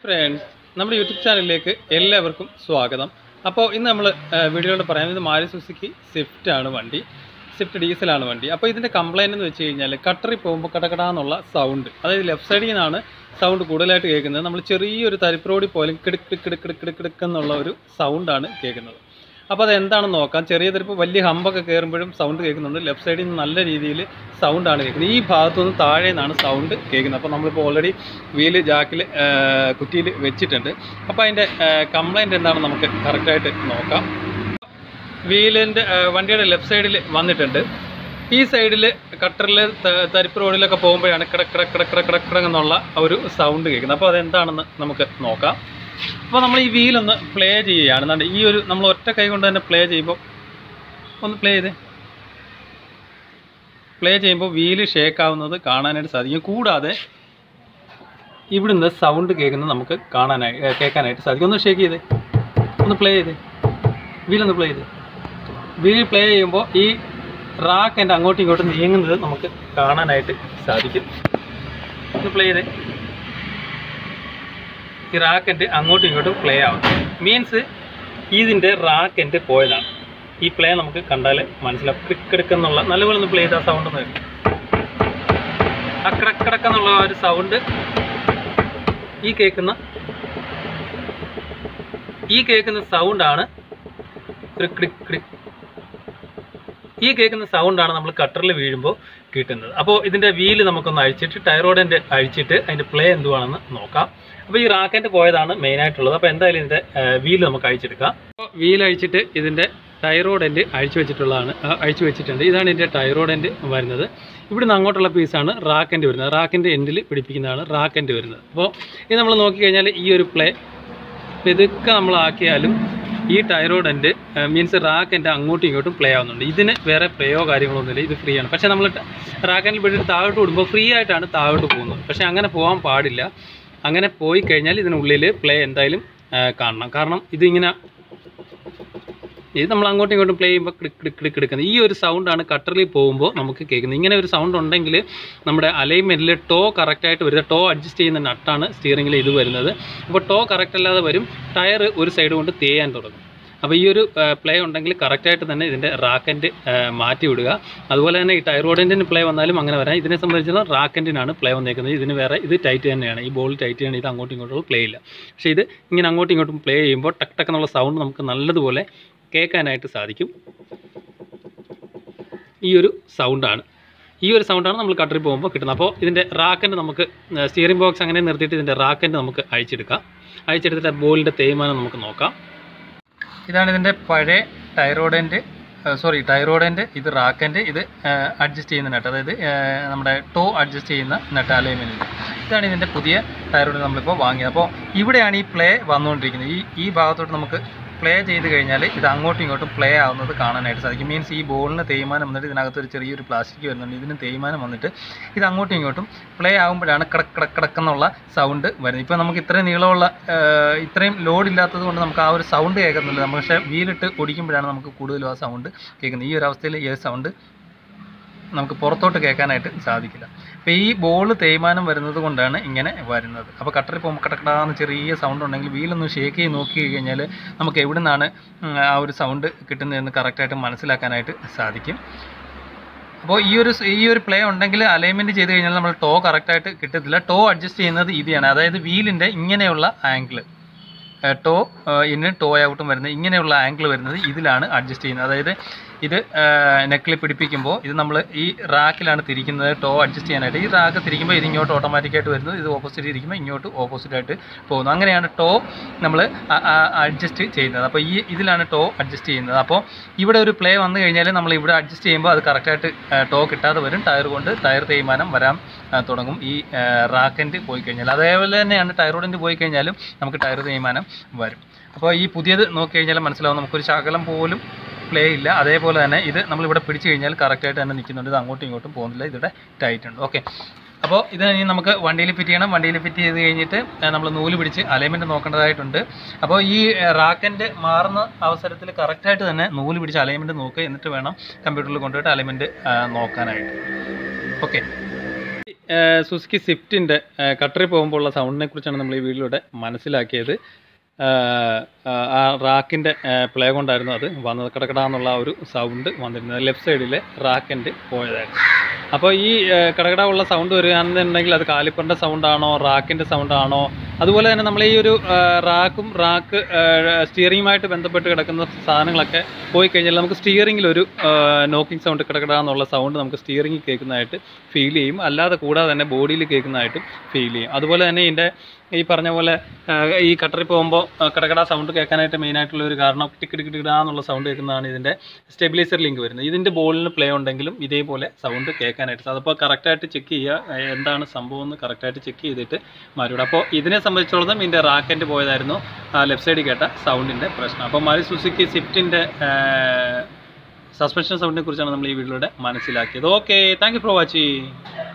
Friends നമ്മുടെ YouTube ചാനലിലേക്ക് എല്ലാവർക്കും സ്വാഗതം അപ്പോൾ ഇന്ന് നമ്മൾ വീഡിയോയിൽ പറയുന്നത് മാരി സുസുക്കി സ്വിഫ്റ്റ് ആണ് വണ്ടി സ്വിഫ്റ്റ് ഡീസലാണ് വണ്ടി അപ്പോൾ ഇതിൻ്റെ കംപ്ലൈൻറ്റ് എന്ന് വെച്ച് കഴിഞ്ഞാൽ കട്ടറിൽ പോകുമ്പോൾ കടകടാന്നുള്ള സൗണ്ട് അതായത് ലെഫ്റ്റ് സൈഡിൽ നിന്നാണ് സൗണ്ട് കൂടുതലായിട്ട് കേൾക്കുന്നത് നമ്മൾ ചെറിയൊരു തരിപ്രോടി പോലും കിടുക്ക് കിടുക്ക് കിടുക്ക് കിടുക്ക് കിടുക്ക് എന്നുള്ള ഒരു സൗണ്ടാണ് കേൾക്കുന്നത് അപ്പോൾ അത് എന്താണെന്ന് നോക്കാം ചെറിയ തരിപ്പ് വലിയ ഹമ്പൊക്കെ കയറുമ്പോഴും സൗണ്ട് കേൾക്കുന്നുണ്ട് ലെഫ്റ്റ് സൈഡിൽ നിന്ന് നല്ല രീതിയിൽ സൗണ്ടാണ് കേൾക്കുന്നത് ഈ ഭാഗത്തുനിന്ന് താഴെ നിന്നാണ് സൗണ്ട് കേൾക്കുന്നത് അപ്പോൾ നമ്മളിപ്പോൾ ഓൾറെഡി വീല് ജാക്കിൽ കുറ്റിയിൽ വെച്ചിട്ടുണ്ട് അപ്പോൾ അതിൻ്റെ കംപ്ലൈൻറ്റ് എന്താണെന്ന് നമുക്ക് കറക്റ്റായിട്ട് നോക്കാം വീലിൻ്റെ വണ്ടിയുടെ ലെഫ്റ്റ് സൈഡിൽ വന്നിട്ടുണ്ട് ഈ സൈഡിൽ കട്ടറിൽ തരിപ്പ് റോഡിലൊക്കെ പോകുമ്പോഴാണ് കിടക്ക് കിടക്ക് കിടക്ക് കിടക്ക് കിടക്ക് കിടക്ക് എന്നുള്ള ഒരു സൗണ്ട് കേൾക്കുന്നത് അപ്പോൾ അതെന്താണെന്ന് നമുക്ക് നോക്കാം അപ്പോൾ നമ്മൾ ഈ വീലൊന്ന് പ്ലേ ചെയ്യുകയാണ് എന്നാണ്ട് ഈ ഒരു നമ്മൾ ഒറ്റ കൈ കൊണ്ട് തന്നെ പ്ലേ ചെയ്യുമ്പോൾ ഒന്ന് പ്ലേ ചെയ്ത് പ്ലേ ചെയ്യുമ്പോൾ വീല് ഷേക്ക് ആവുന്നത് കാണാനായിട്ട് സാധിക്കും കൂടാതെ ഇവിടുന്ന് സൗണ്ട് കേൾക്കുന്നത് നമുക്ക് കാണാനായി ഏ, കേൾക്കാനായിട്ട് സാധിക്കും ഒന്ന് ഷേക്ക് ചെയ്ത് ഒന്ന് പ്ലേ ചെയ്ത് വീലൊന്ന് പ്ലേ ചെയ്ത് വീൽ പ്ലേ ചെയ്യുമ്പോൾ ഈ റാക്ക് എൻ്റെ അങ്ങോട്ടും ഇങ്ങോട്ടും നീങ്ങുന്നത് നമുക്ക് കാണാനായിട്ട് സാധിക്കും ഒന്ന് പ്ലേ ചെയ്ത് ഈ റാക്കറ്റ് അങ്ങോട്ടും ഇങ്ങോട്ടും പ്ലേ ആവും മീൻസ് ഇതിൻ്റെ റാക്കറ്റ് പോയതാണ് ഈ പ്ലേ നമുക്ക് കണ്ടാൽ മനസ്സിലാവും ക്രിക്കടുക്കെന്നുള്ള നല്ലപോലെ ഒന്ന് പ്ലേ ചെയ്ത് ആ സൗണ്ട് ഒന്ന് കേൾക്കും. ആ കിടക്കിടക്കെന്നുള്ള ആ ഒരു സൗണ്ട് ഈ കേൾക്കുന്ന ഈ കേൾക്കുന്ന സൗണ്ടാണ് ക്രിക് ക്രിക് ക്രിക് ഈ കേൾക്കുന്ന സൗണ്ടാണ് നമ്മൾ കട്ടറിൽ വീഴുമ്പോൾ കിട്ടുന്നത് അപ്പോൾ ഇതിൻ്റെ വീല് നമുക്കൊന്ന് അഴിച്ചിട്ട് ടയറോഡൻ്റെ അഴിച്ചിട്ട് അതിൻ്റെ പ്ലേ എന്തുവാണെന്ന് നോക്കാം അപ്പോൾ ഈ റാക്കറ്റ് പോയതാണ് മെയിനായിട്ടുള്ളത് അപ്പോൾ എന്തായാലും ഇതിൻ്റെ വീല് നമുക്ക് അഴിച്ചെടുക്കാം അപ്പോൾ വീൽ അഴിച്ചിട്ട് ഇതിൻ്റെ ടൈറോഡൻ്റ് അഴിച്ചു വെച്ചിട്ടുള്ളതാണ് ആ, അഴിച്ചു വെച്ചിട്ടുണ്ട് ഇതാണ് ഇതിൻ്റെ ടൈറോഡൻ്റ് വരുന്നത് ഇവിടുന്ന് അങ്ങോട്ടുള്ള പീസാണ് റാക്കൻ്റ് വരുന്നത് റാക്കിൻ്റെ എൻഡിൽ പിടിപ്പിക്കുന്നതാണ് റാക്കൻ്റ് വരുന്നത് അപ്പോൾ ഇത് നമ്മൾ നോക്കിക്കഴിഞ്ഞാൽ ഈ ഒരു പ്ലേ ഇതൊക്കെ നമ്മളാക്കിയാലും ഈ ടൈറോഡൻ്റ് മീൻസ് റാക്കൻ്റെ അങ്ങോട്ടും ഇങ്ങോട്ടും പ്ലേ ആവുന്നുണ്ട് ഇതിന് വേറെ പ്ലേയോ കാര്യങ്ങളൊന്നുമില്ല ഇത് ഫ്രീ ആണ് പക്ഷേ നമ്മൾ റാക്കനിൽ വിട്ടിട്ട് താഴോട്ട് വിടുമ്പോൾ ഫ്രീ ആയിട്ടാണ് താഴോട്ട് പോകുന്നത് പക്ഷേ അങ്ങനെ പോകാൻ പാടില്ല അങ്ങനെ പോയി കഴിഞ്ഞാൽ ഇതിനുള്ളിൽ പ്ലേ എന്തായാലും ആ, കാണണം കാരണം ഇതിങ്ങനെ ഇത് നമ്മൾ അങ്ങോട്ടും ഇങ്ങോട്ടും പ്ലേ ചെയ്യുമ്പോൾ ക്ലിക്ക് ക്ലിക്ക് ക്ലിക്ക് എടുക്കുന്നത് ഈ ഒരു സൗണ്ടാണ് കട്ടറിൽ പോകുമ്പോൾ നമുക്ക് കേൾക്കുന്നത് ഇങ്ങനെ ഒരു സൗണ്ട് ഉണ്ടെങ്കിൽ നമ്മുടെ അലൈൻമെൻറ്റിൽ ടോ കറക്റ്റായിട്ട് വരുന്നത് ടോ അഡ്ജസ്റ്റ് ചെയ്യുന്ന നട്ടാണ് സ്റ്റിയറിംഗിൽ ഇത് വരുന്നത് അപ്പോൾ ടോ കറക്റ്റ് അല്ലാതെ വരും ടയർ ഒരു സൈഡ് കൊണ്ട് തേയാൻ തുടങ്ങും അപ്പോൾ ഈ ഒരു പ്ലേ ഉണ്ടെങ്കിൽ കറക്റ്റായിട്ട് തന്നെ ഇതിൻ്റെ റാക്കൻറ്റ് മാറ്റി വിടുക അതുപോലെ തന്നെ ഈ ടൈറോഡിൻ്റെ പ്ലേ വന്നാലും അങ്ങനെ വരാം ഇതിനെ സംബന്ധിച്ചിടത്തോളം റാക്കൻറ്റിനാണ് പ്ലേ വന്നേക്കുന്നത് ഇതിന് വേറെ ഇത് ടൈറ്റ് തന്നെയാണ് ഈ ബോൾ ടൈറ്റ് ചെയ്യണം ഇത് അങ്ങോട്ടും ഇങ്ങോട്ടും പ്ലേ ഇല്ല പക്ഷേ ഇത് ഇങ്ങനെ അങ്ങോട്ടും ഇങ്ങോട്ടും പ്ലേ ചെയ്യുമ്പോൾ ടക്ക് ടക്ക് എന്നുള്ള സൗണ്ട് നമുക്ക് നല്ലതുപോലെ കേൾക്കാനായിട്ട് സാധിക്കും ഈ ഒരു സൗണ്ടാണ് ഈ ഒരു സൗണ്ടാണ് നമ്മൾ കട്ടറിൽ പോകുമ്പോൾ കിട്ടുന്നത് അപ്പോൾ ഇതിൻ്റെ റാക്കൻ്റ് നമുക്ക് സ്റ്റിയറിംഗ് ബോക്സ് അങ്ങനെ നിർത്തിയിട്ട് ഇതിൻ്റെ റാക്കൻ്റ് നമുക്ക് അഴിച്ചെടുക്കാം അഴിച്ചെടുത്തിട്ട് ബോളിൻ്റെ തേയ്മാനം നമുക്ക് നോക്കാം ഇതാണ് ഇതിൻ്റെ പഴയ ടൈറോഡൻ്റ് സോറി ടൈറോഡൻ്റ് ഇത് റാക്കൻ്റ് ഇത് അഡ്ജസ്റ്റ് ചെയ്യുന്ന നെട്ട് അതായത് ആ, നമ്മുടെ ടോ അഡ്ജസ്റ്റ് ചെയ്യുന്ന നെട്ട് അലൈൻമെൻറ്റ് ഇതാണ് ഇതിൻ്റെ പുതിയ ടൈറോഡ് നമ്മളിപ്പോൾ വാങ്ങിയത് അപ്പോൾ ഇവിടെയാണ് ഈ പ്ലേ വന്നുകൊണ്ടിരിക്കുന്നത് ഈ ഈ ഭാഗത്തോട്ട് നമുക്ക് പ്ലേ ചെയ്ത് കഴിഞ്ഞാൽ ഇത് അങ്ങോട്ടും ഇങ്ങോട്ടും പ്ലേ ആവുന്നത് കാണാനായിട്ട് സാധിക്കും മീൻസ് ഈ ബോളിന് തേയ്മാനം വന്നിട്ട് ഇതിനകത്ത് ഒരു ചെറിയൊരു പ്ലാസ്റ്റിക് വരുന്നുണ്ട് ഇതിന് തേയ്മാനം വന്നിട്ട് ഇത് അങ്ങോട്ടും ഇങ്ങോട്ടും പ്ലേ ആകുമ്പോഴാണ് കിടക്ക് കിടക്ക് കിടക്കെന്നുള്ള സൗണ്ട് വരുന്നത് ഇപ്പോൾ നമുക്ക് ഇത്രയും നീളമുള്ള ആ, ഇത്രയും ലോഡ് ഇല്ലാത്തത് കൊണ്ട് നമുക്ക് ആ ഒരു സൗണ്ട് കേൾക്കുന്നില്ല നമ്മൾ പക്ഷേ വീലിട്ട് ഓടിക്കുമ്പോഴാണ് നമുക്ക് കൂടുതലും ആ സൗണ്ട് കേൾക്കുന്നത് ഈ ഒരു അവസ്ഥയിൽ ഈ സൗണ്ട് നമുക്ക് പുറത്തോട്ട് കേൾക്കാനായിട്ട് സാധിക്കില്ല അപ്പോൾ ഈ ബോൾ തേയ്മാനം വരുന്നത് കൊണ്ടാണ് ഇങ്ങനെ വരുന്നത് അപ്പോൾ കട്ടറിൽ പോകുമ്പോൾ കടക്കടാന്ന് ചെറിയ സൗണ്ട് ഉണ്ടെങ്കിൽ വീലൊന്ന് ഷേക്ക് ചെയ്ത് നോക്കി കഴിഞ്ഞാൽ നമുക്ക് എവിടെ നിന്നാണ് ഉം, ആ ഒരു സൗണ്ട് കിട്ടുന്നതെന്ന് കറക്റ്റായിട്ട് മനസ്സിലാക്കാനായിട്ട് സാധിക്കും അപ്പോൾ ഈ ഒരു സ് ഈ ഒരു പ്ലേ ഉണ്ടെങ്കിൽ അലൈൻമെൻറ്റ് ചെയ്ത് കഴിഞ്ഞാൽ നമ്മൾ ടോ കറക്റ്റായിട്ട് കിട്ടത്തില്ല ടോ അഡ്ജസ്റ്റ് ചെയ്യുന്നത് ഇതിയാണ് അതായത് വീലിൻ്റെ ഇങ്ങനെയുള്ള ആംഗിൾ ടോ ഇന്ന് ടോ ഔട്ടും വരുന്നത് ഇങ്ങനെയുള്ള ആംഗിൾ വരുന്നത് ഇതിലാണ് അഡ്ജസ്റ്റ് ചെയ്യുന്നത് അതായത് ഇത് നെക്കിൽ പിടിപ്പിക്കുമ്പോൾ ഇത് നമ്മൾ ഈ റാക്കിലാണ് തിരിക്കുന്നത് ടോ അഡ്ജസ്റ്റ് ചെയ്യാനായിട്ട് ഈ റാക്ക് തിരിക്കുമ്പോൾ ഇത് ഇങ്ങോട്ട് ഓട്ടോമാറ്റിക്കായിട്ട് വരുന്നത് ഇത് ഓപ്പോസിറ്റ് ഇരിക്കുമ്പോൾ ഇങ്ങോട്ട് ഓപ്പോസിറ്റായിട്ട് പോകുന്നു അങ്ങനെയാണ് ടോ നമ്മൾ അഡ്ജസ്റ്റ് ചെയ്യുന്നത് അപ്പോൾ ഈ ഇതിലാണ് ടോ അഡ്ജസ്റ്റ് ചെയ്യുന്നത് അപ്പോൾ ഇവിടെ ഒരു പ്ലേ വന്നു കഴിഞ്ഞാൽ നമ്മൾ ഇവിടെ അഡ്ജസ്റ്റ് ചെയ്യുമ്പോൾ അത് കറക്റ്റായിട്ട് ടോ കിട്ടാതെ വരും ടയർ കൊണ്ട് ടയർ തേയ്മാനം വരാൻ ആ, തുടങ്ങും ഈ റാക്കൻ്റ് പോയി കഴിഞ്ഞാൽ അതേപോലെ തന്നെയാണ് ടയറോഡിൻ്റെ പോയി കഴിഞ്ഞാലും നമുക്ക് ടയർ തേയ്മാനം വരും അപ്പോൾ ഈ പുതിയത് നോക്കി കഴിഞ്ഞാൽ മനസ്സിലാവും നമുക്കൊരു ശകലം പോലും പ്ലേ ഇല്ല അതേപോലെ തന്നെ ഇത് നമ്മളിവിടെ പിടിച്ചു കഴിഞ്ഞാൽ കറക്റ്റായിട്ട് തന്നെ നിൽക്കുന്നുണ്ട് ഇത് അങ്ങോട്ടും ഇങ്ങോട്ടും പോകുന്നില്ല ഇതിവിടെ ടൈറ്റ് ഉണ്ട് ഓക്കെ അപ്പോൾ ഇത് ഇനി നമുക്ക് വണ്ടിയിൽ ഫിറ്റ് ചെയ്യണം വണ്ടിയിൽ ഫിറ്റ് ചെയ്ത് കഴിഞ്ഞിട്ട് നമ്മൾ നൂല് പിടിച്ച് അലൈൻമെൻറ്റ് നോക്കേണ്ടതായിട്ടുണ്ട് അപ്പോൾ ഈ റാക്കൻ്റെ മാറുന്ന അവസരത്തിൽ കറക്റ്റായിട്ട് തന്നെ നൂല് പിടിച്ച് അലൈൻമെൻറ്റ് നോക്കുക എന്നിട്ട് വേണം കമ്പ്യൂട്ടറിൽ കൊണ്ടുപോയിട്ട് അലൈൻമെൻറ്റ് നോക്കാനായിട്ട് ഓക്കെ സുസുക്കി സ്വിഫ്റ്റിൻ്റെ കട്ടറിൽ പോകുമ്പോൾ ഉള്ള സൗണ്ടിനെ കുറിച്ചാണ് നമ്മൾ ഈ വീഡിയോയിലൂടെ മനസ്സിലാക്കിയത് ഏഹ്, ആ- ആ റാക്കിൻ്റെ പ്ലേ കൊണ്ടായിരുന്നു അത് വന്നത് കടകടാന്നുള്ള ആ ഒരു സൗണ്ട് വന്നിരുന്നത് ലെഫ്റ്റ് സൈഡിലെ റാക്കിൻ്റെ പോയതായിരുന്നു അപ്പോൾ ഈ ഏഹ്, കടകട ഉള്ള സൗണ്ട് വരികയാണെന്നുണ്ടെങ്കിൽ അത് കാലിപ്പറിൻ്റെ സൗണ്ടാണോ റാക്കിൻ്റെ സൗണ്ടാണോ അതുപോലെ തന്നെ നമ്മൾ ഈ ഒരു ഏഹ്, റാക്കും റാക്ക് സ്റ്റിയറിങ്ങുമായിട്ട് ബന്ധപ്പെട്ട് കിടക്കുന്ന സാധനങ്ങളൊക്കെ പോയി കഴിഞ്ഞാൽ നമുക്ക് സ്റ്റിയറിങ്ങിൽ ഒരു നോക്കിംഗ് സൗണ്ട് കിടക്കട എന്നുള്ള സൗണ്ട് നമുക്ക് സ്റ്റിയറിങ്ങിൽ കേൾക്കുന്നതായിട്ട് ഫീൽ ചെയ്യും അല്ലാതെ കൂടാതെ തന്നെ ബോഡിയിൽ കേൾക്കുന്നതായിട്ടും ഫീൽ ചെയ്യും അതുപോലെ തന്നെ ഇതിൻ്റെ ഈ പറഞ്ഞ പോലെ ആ, ഈ കട്ടറിൽ പോകുമ്പോൾ കടകട സൗണ്ട് കേൾക്കാനായിട്ട് മെയിനായിട്ടുള്ള ഒരു കാരണം ടിക്ക് ടിക്ക് ടിക്കിടാ എന്നുള്ള സൗണ്ട് കേൾക്കുന്നതാണ് ഇതിൻ്റെ സ്റ്റെബിലൈസർ ലിങ്ക് വരുന്നത് ഇതിൻ്റെ ബോളിന് പ്ലേ ഉണ്ടെങ്കിലും ഇതേപോലെ സൗണ്ട് കേൾക്കാനായിട്ട് സാധിക്കും അപ്പോൾ കറക്റ്റായിട്ട് ചെക്ക് ചെയ്യുക ഏ, എന്താണ് സംഭവം എന്ന് കറക്റ്റായിട്ട് ചെക്ക് ചെയ്തിട്ട് മാറിവിടും അപ്പോൾ ഇതിനെ സംബന്ധിച്ചിടത്തോളം ഇതിൻ്റെ റാക്കൻറ്റ് പോയതായിരുന്നു ലെഫ്റ്റ് സൈഡിൽ കേട്ട സൗണ്ടിൻ്റെ പ്രശ്നം അപ്പോൾ മാറി സുസുക്കി സ്വിഫ്റ്റിൻ്റെ സസ്പെൻഷൻ സൗണ്ടിനെ കുറിച്ചാണ് നമ്മൾ ഈ വീഡിയോയുടെ മനസ്സിലാക്കിയത് okay thank you for watching